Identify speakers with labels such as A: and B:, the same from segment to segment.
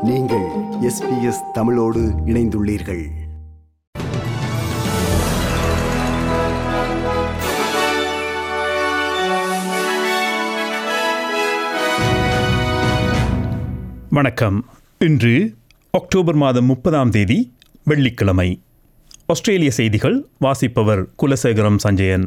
A: நீங்கள் எஸ்பிஎஸ் தமிழோடு இணைந்துள்ளீர்கள்
B: வணக்கம் இன்று அக்டோபர் மாதம் முப்பதாம் தேதி வெள்ளிக்கிழமை ஆஸ்திரேலிய செய்திகள் வாசிப்பவர் குலசேகரம் சஞ்சயன்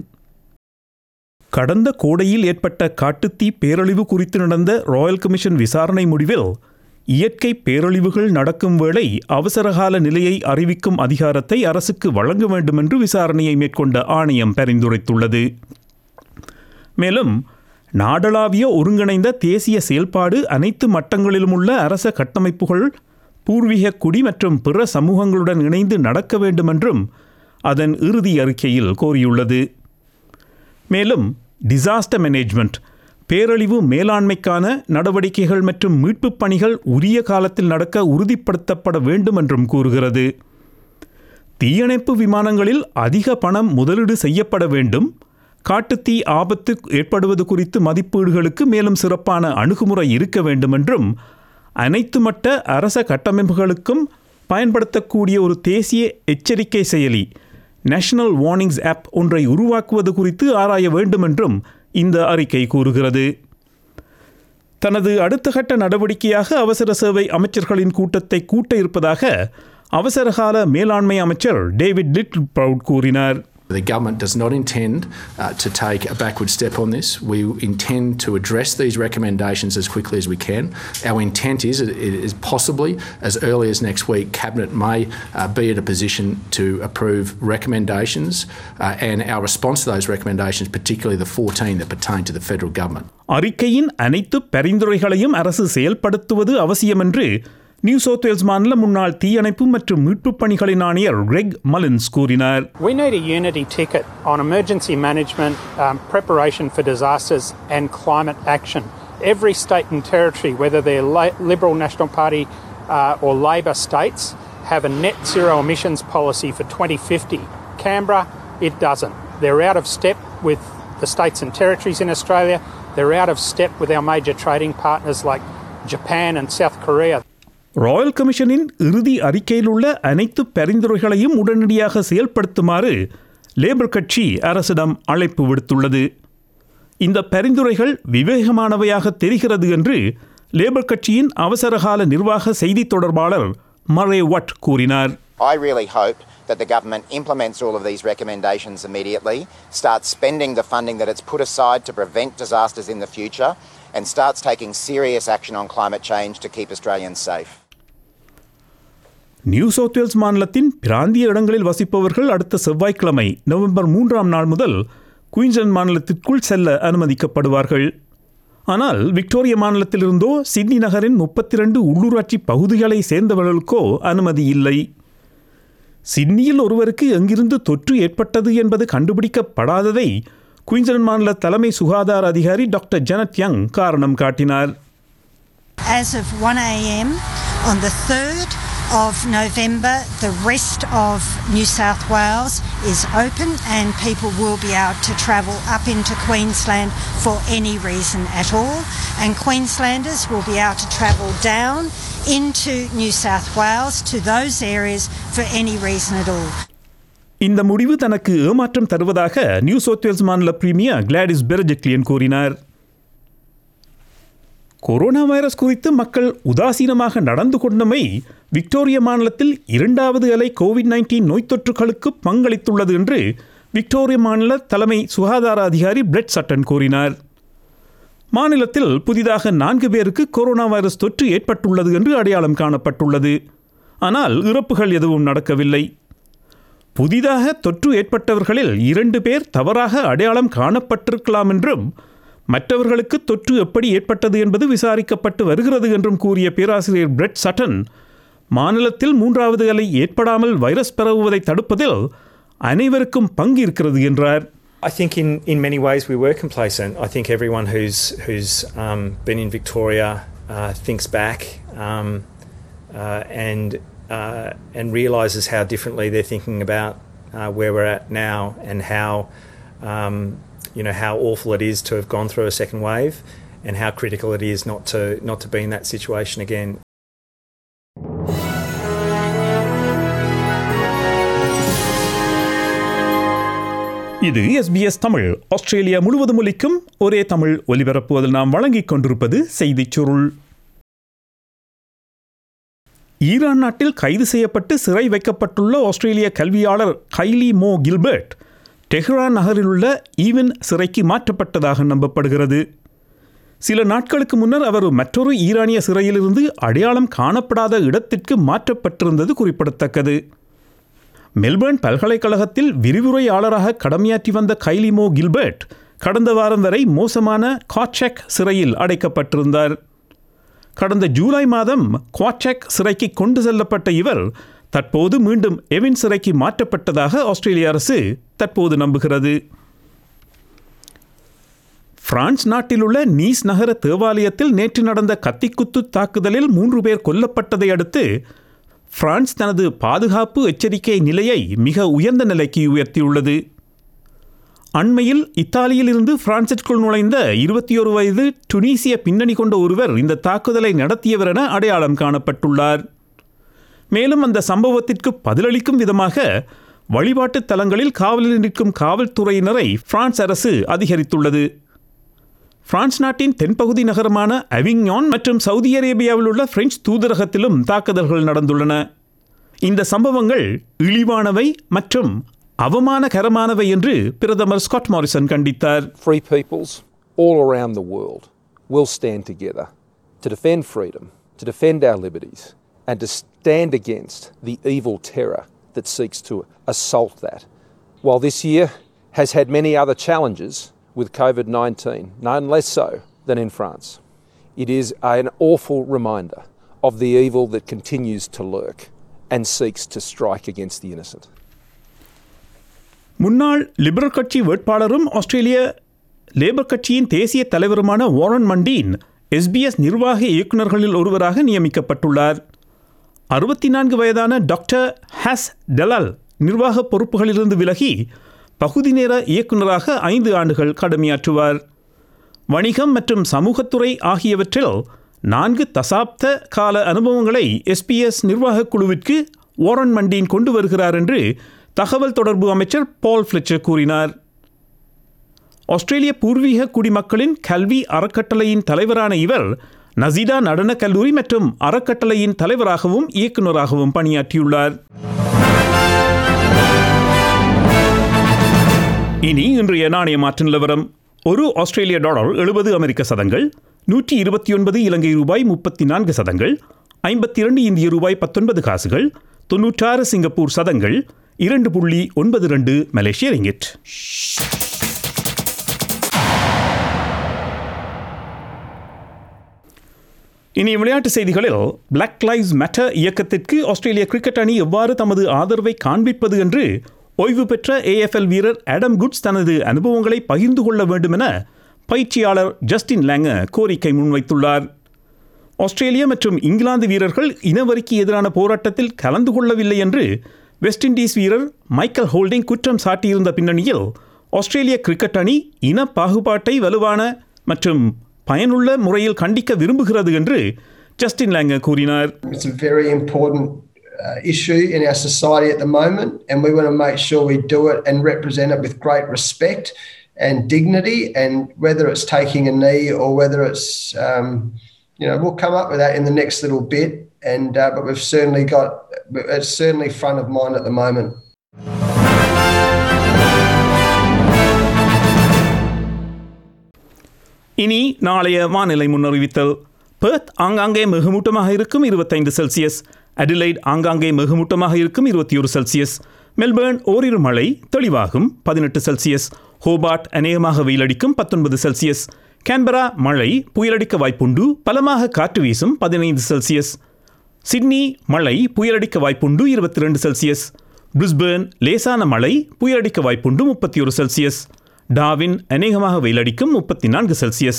B: கடந்த கோடையில் ஏற்பட்ட காட்டுத்தீ பேரழிவு குறித்து நடந்த ராயல் கமிஷன் விசாரணை முடிவில் இயற்கை பேரழிவுகள் நடக்கும் வேளை அவசரகால நிலையை அறிவிக்கும் அதிகாரத்தை அரசுக்கு வழங்க வேண்டும் என்று விசாரணையை மேற்கொண்ட ஆணையம் பரிந்துரைத்துள்ளது மேலும் நாடளாவிய ஒருங்கிணைந்த தேசிய செயல்பாடு அனைத்து மட்டங்களிலும் உள்ள அரச கட்டமைப்புகள் பூர்வீக குடி மற்றும் பிற சமூகங்களுடன் இணைந்து நடக்க வேண்டுமென்றும் அதன் இறுதி அறிக்கையில் கோரியுள்ளது மேலும் டிசாஸ்டர் மேனேஜ்மெண்ட் பேரழிவு மேலாண்மைக்கான நடவடிக்கைகள் மற்றும் மீட்புப் பணிகள் உரிய காலத்தில் நடக்க உறுதிப்படுத்தப்பட வேண்டும் என்றும் கூறுகிறது தீயணைப்பு விமானங்களில் அதிக பணம் முதலீடு செய்யப்பட வேண்டும் காட்டுத்தீ ஆபத்து ஏற்படுவது குறித்து மதிப்பீடுகளுக்கு மேலும் சிறப்பான அணுகுமுறை இருக்க வேண்டும் என்றும் அனைத்து மட்ட அரச கட்டமைப்புகளுக்கும் பயன்படுத்தக்கூடிய ஒரு தேசிய எச்சரிக்கை செயலி நேஷனல் வார்னிங்ஸ் ஆப் ஒன்றை உருவாக்குவது குறித்து ஆராய வேண்டும் என்றும் இந்த அறிக்கை கூறுகிறது தனது அடுத்த கட்ட நடவடிக்கையாக அவசர சேவை அமைச்சர்களின் கூட்டத்தை கூட்ட இருப்பதாக அவசரகால மேலாண்மை அமைச்சர் டேவிட் லிட்டில் ப்ரவுட் கூறினார்
C: The government does not intend uh, to take a backward step on this. We intend to address these recommendations as quickly as we can. Our intent is, it is possibly as early as next week, Cabinet may uh, be in a position to approve recommendations uh, and our response to those recommendations, particularly the 14 that pertain to the federal government.
B: அறிக்கையின் அனைத்து பரிந்துரைகளையும் அரசு செயல்படுத்துவது அவசியம் என்று new South Wales மாநில முன்னாள் தீயணைப்பு மற்றும் மீட்புப் பணிகளின் ஆணையர் ரெக் மலின்ஸ் கூறினார்
D: We need a unity ticket on emergency management, um, preparation for disasters, and climate action. Every state and territory, whether they're La- Liberal National Party uh, or Labor states, have a net zero emissions policy for 2050. Canberra, it doesn't. They're out of step with the states and territories in Australia. They're out of step with our major trading partners like Japan and South Korea.
B: Royal கமிஷனின் இறுதி அறிக்கையில் உள்ள அனைத்து பரிந்துரைகளையும் உடனடியாக செயல்படுத்துமாறு labour கட்சி அரசிடம் அழைப்பு விடுத்துள்ளது இந்த பரிந்துரைகள் விவேகமானவையாக தெரிகிறது என்று லேபர் கட்சியின் அவசரகால நிர்வாக செய்தித் தொடர்பாளர் மரே வட் கூறினார்
E: I really hope that the government implements all of these recommendations immediately, starts spending the funding that it's put aside to prevent disasters in the future, and starts taking serious action on climate change to keep Australians safe.
B: New South Wales மாநிலத்தின் பிராந்திய இடங்களில் வசிப்பவர்கள் அடுத்த செவ்வாய்க்கிழமை November மூன்றாம் நாள் முதல் Queensland மாநிலத்திற்குள் செல்ல அனுமதிக்கப்படுவார்கள் ஆனால் விக்டோரிய மாநிலத்திலிருந்தோ சிட்னி நகரின் முப்பத்தி ரெண்டு உள்ளூராட்சி பகுதிகளை சேர்ந்தவர்களுக்கோ அனுமதி இல்லை சிட்னியில் ஒருவருக்கு எங்கிருந்து தொற்று ஏற்பட்டது என்பது கண்டுபிடிக்கப்படாததை குயின்ஸ்லாந்து மாநில தலைமை சுகாதார அதிகாரி டாக்டர் ஜனத் யங் காரணம் காட்டினார்
F: As of 1am on the 3rd of November, the rest of New South Wales is open and people will be able to travel up into Queensland for any reason at all. And Queenslanders will be able to travel down into New South Wales to those areas for any reason at all.
B: இந்த முடிவு தனக்கு ஏமாற்றம் தருவதாக New South Wales மாநில premier Gladys Berejiklian கூறினார் corona virus குறித்து மக்கள் உதாசீனமாக நடந்து கொண்டமை விக்டோரிய மாநிலத்தில் இரண்டாவது அலை கோவிட் நைன்டீன் நோய் தொற்றுகளுக்கு பங்களித்துள்ளது என்று விக்டோரிய மாநில தலைமை சுகாதார அதிகாரி பிரெட் சட்டன் கூறினார் மாநிலத்தில் புதிதாக நான்கு பேருக்கு கொரோனா வைரஸ் தொற்று ஏற்பட்டுள்ளது என்று அடையாளம் காணப்பட்டுள்ளது ஆனால் இறப்புகள் எதுவும் நடக்கவில்லை புதிதாக தொற்று ஏற்பட்டவர்களில் இரண்டு பேர் தவறாக அடையாளம் காணப்பட்டிருக்கலாம் என்றும் மற்றவர்களுக்கு தொற்று எப்படி ஏற்பட்டது என்பது விசாரிக்கப்பட்டு வருகிறது என்றும் கூறிய பேராசிரியர் பிரெட் சட்டன் மாநிலத்தில் மூன்றாவது அலை ஏற்படாமல் வைரஸ் பரவுவதை தடுப்பதில் அனைவருக்கும் பங்கு இருக்கிறது என்றார்
G: I think in, in many ways we were complacent. I think everyone who's who's um, been in Victoria uh, thinks back um, uh, and uh, and realizes how differently they're thinking about uh, where we're at now and how um, you know how awful it is to have gone through a second wave and how critical it is not to not to be in that situation again.
B: இது SBS Tamil Australia முழுவதும் ஒலிக்கும் ஒரே தமிழ் ஒலிபரப்புவதில் நாம் வழங்கிக் கொண்டிருப்பது செய்திச் சுருள் Iran நாட்டில் கைது செய்யப்பட்டு சிறை வைக்கப்பட்டுள்ள ஆஸ்திரேலிய கல்வியாளர் கைலி மோ கில்பர்ட் டெஹ்ரான் நகரில் உள்ள ஈவன் சிறைக்கு மாற்றப்பட்டதாக நம்பப்படுகிறது சில நாட்களுக்கு முன்னர் அவர் மற்றொரு ஈரானிய சிறையிலிருந்து அடையாளம் காணப்படாத இடத்திற்கு மாற்றப்பட்டிருந்தது குறிப்பிடத்தக்கது மெல்பர்ன் பல்கலைக்கழகத்தில் விரிவுரையாளராக கடமையாற்றி வந்த கைலிமோ கில்பர்ட் கடந்த வாரம் வரை மோசமான காட்செக் சிறையில் அடைக்கப்பட்டிருந்தார் கடந்த ஜூலை மாதம் குவாச்செக் சிறைக்கு கொண்டு செல்லப்பட்ட இவர் தற்போது மீண்டும் எவின் சிறைக்கு மாற்றப்பட்டதாக ஆஸ்திரேலிய அரசு தற்போது நம்புகிறது பிரான்ஸ் நாட்டிலுள்ள நீஸ் நகர தேவாலயத்தில் நேற்று நடந்த கத்திக்குத்து தாக்குதலில் மூன்று பேர் கொல்லப்பட்டதை அடுத்து பிரான்ஸ் தனது பாதுகாப்பு எச்சரிக்கை நிலையை மிக உயர்ந்த நிலைக்கு உயர்த்தியுள்ளது அண்மையில் இத்தாலியில் இருந்து பிரான்சிற்குள் நுழைந்த இருபத்தி ஒரு வயது டுனீசிய பின்னணி கொண்ட ஒருவர் இந்த தாக்குதலை நடத்தியவர் என அடையாளம் காணப்பட்டுள்ளார் மேலும் அந்த சம்பவத்திற்கு பதிலளிக்கும் விதமாக வழிபாட்டு தலங்களில் காவலில் நிற்கும் காவல்துறையினரை பிரான்ஸ் அரசு அதிகரித்துள்ளது பிரான்ஸ் நாட்டின் தென்பகுதி நகரமான அவிக்ஞான் மற்றும் சவுதி அரேபியாவில் உள்ள பிரெஞ்சு தூதரகத்திலும் தாக்குதல்கள் நடந்துள்ளன இந்த சம்பவங்கள் இழிவானவை மற்றும் அவமானகரமானவை என்று பிரதமர் ஸ்காட் மாரிசன் கண்டித்தார்
H: free peoples all around the world will stand together to defend freedom, to defend our liberties, and to stand against the evil terror that seeks to assault that. While this year has had many other challenges with COVID 19, none less so than in France, it is an awful reminder of the evil that continues to lurk and seeks to strike against the innocent.
B: முன்னாள் Liberal கட்சி வேட்பாளரும் ஆஸ்திரேலிய labour கட்சியின் தேசிய தலைவருமான Warren Mundine SBS நிர்வாக இயக்குநர்களில் ஒருவராக நியமிக்கப்பட்டுள்ளார் அறுபத்தி நான்கு வயதான டாக்டர் ஹாஸ் டெலால் நிர்வாக பொறுப்புகளிலிருந்து விலகி பகுதி நேர இயக்குநராக ஐந்து ஆண்டுகள் கடமையாற்றுவார் வணிகம் மற்றும் சமூகத்துறை ஆகியவற்றில் நான்கு தசாப்த கால அனுபவங்களை எஸ்பிஎஸ் நிர்வாகக் குழுவிற்கு வாரன் மண்டீன் கொண்டு வருகிறார் என்று தகவல் தொடர்பு அமைச்சர் பால் ஃபிளெச்சர் கூறினார் ஆஸ்திரேலிய பூர்வீக குடிமக்களின் கல்வி அறக்கட்டளையின் தலைவரான இவர் நசிடா நடனக் கல்லூரி மற்றும் அறக்கட்டளையின் தலைவராகவும் இயக்குநராகவும் பணியாற்றியுள்ளார் இனி இன்றைய நாணய மாற்று நிலவரம் ஒரு ஆஸ்திரேலிய டாலர் எழுபது அமெரிக்க சதங்கள் நூற்றி இருபத்தி ஒன்பது இலங்கை ரூபாய் முப்பத்தி நான்கு சதங்கள் ஐம்பத்தி இரண்டு இந்திய ரூபாய் பத்தொன்பது காசுகள் தொன்னூற்றாறு சிங்கப்பூர் சதங்கள் இரண்டு புள்ளி ஒன்பது ரெண்டு மலேசிய ரிங்கிட் இனி விளையாட்டு செய்திகளில் பிளாக் லைவ்ஸ் மேட்டர் இயக்கத்திற்கு ஆஸ்திரேலிய கிரிக்கெட் அணி எவ்வாறு தமது ஆதரவை காண்பிப்பது என்று ஓய்வு பெற்ற ஏஎஃப்எல் வீரர் ஆடம் குட்ஸ் தனது அனுபவங்களை பகிர்ந்து கொள்ள வேண்டும் என பயிற்சியாளர் ஜஸ்டின் லேங்க கோரிக்கை முன்வைத்துள்ளார் ஆஸ்திரேலியா மற்றும் இங்கிலாந்து வீரர்கள் இனவரிக்கு எதிரான போராட்டத்தில் கலந்து கொள்ளவில்லை என்று வெஸ்ட் இண்டீஸ் வீரர் மைக்கேல் ஹோல்டிங் குற்றம் சாட்டியிருந்த பின்னணியில் ஆஸ்திரேலிய கிரிக்கெட் அணி இன பாகுபாட்டை வலுவான மற்றும் பயனுள்ள முறையில் கண்டிக்க விரும்புகிறது என்று ஜஸ்டின் லேங்க கூறினார்
I: It's a very important uh, issue in our society at the moment, and we want to make sure we do it and represent it with great respect and dignity. And whether it's taking a knee or whether it's, um, you know, we'll come up with that in the next little bit. And uh, but we've certainly got it's certainly front of mind at the moment.
B: இனி நாளைய வானிலை முன்னறிவித்தல் Perth ஆங்காங்கே மிகுமூட்டமாக இருக்கும் இருபத்தைந்து Celsius Adelaide ஆங்காங்கே மிகுமூட்டமாக இருக்கும் இருபத்தி ஒரு செல்சியஸ் மெல்பேர்ன் ஓரிரு மழை தெளிவாகும் பதினெட்டு செல்சியஸ் ஹோபார்ட் அநேகமாக வெயிலடிக்கும் பத்தொன்பது செல்சியஸ் கேன்பரா மழை புயலடிக்க வாய்ப்புண்டு பலமாக காற்று வீசும் பதினைந்து செல்சியஸ் சிட்னி மழை புயலடிக்க வாய்ப்புண்டு இருபத்தி ரெண்டு செல்சியஸ் பிரிஸ்பேர்ன் லேசான மழை புயலடிக்க வாய்ப்புண்டு முப்பத்தி ஒரு செல்சியஸ் டாவின் அநேகமாக வெயிலடிக்கும் முப்பத்தி நான்கு செல்சியஸ்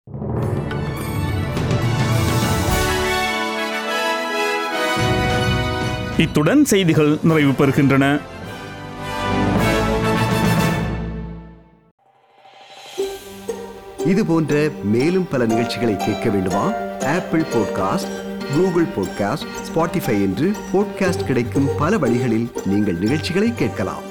B: இத்துடன் செய்திகள் நிறைவு பெறுகின்றன
A: இது போன்ற மேலும் பல நிகழ்ச்சிகளை கேட்க வேண்டுமா Apple podcast Google podcast Spotify என்று பாட்காஸ்ட் கிடைக்கும் பல வழிகளில் நீங்கள் நிகழ்ச்சிகளை கேட்கலாம்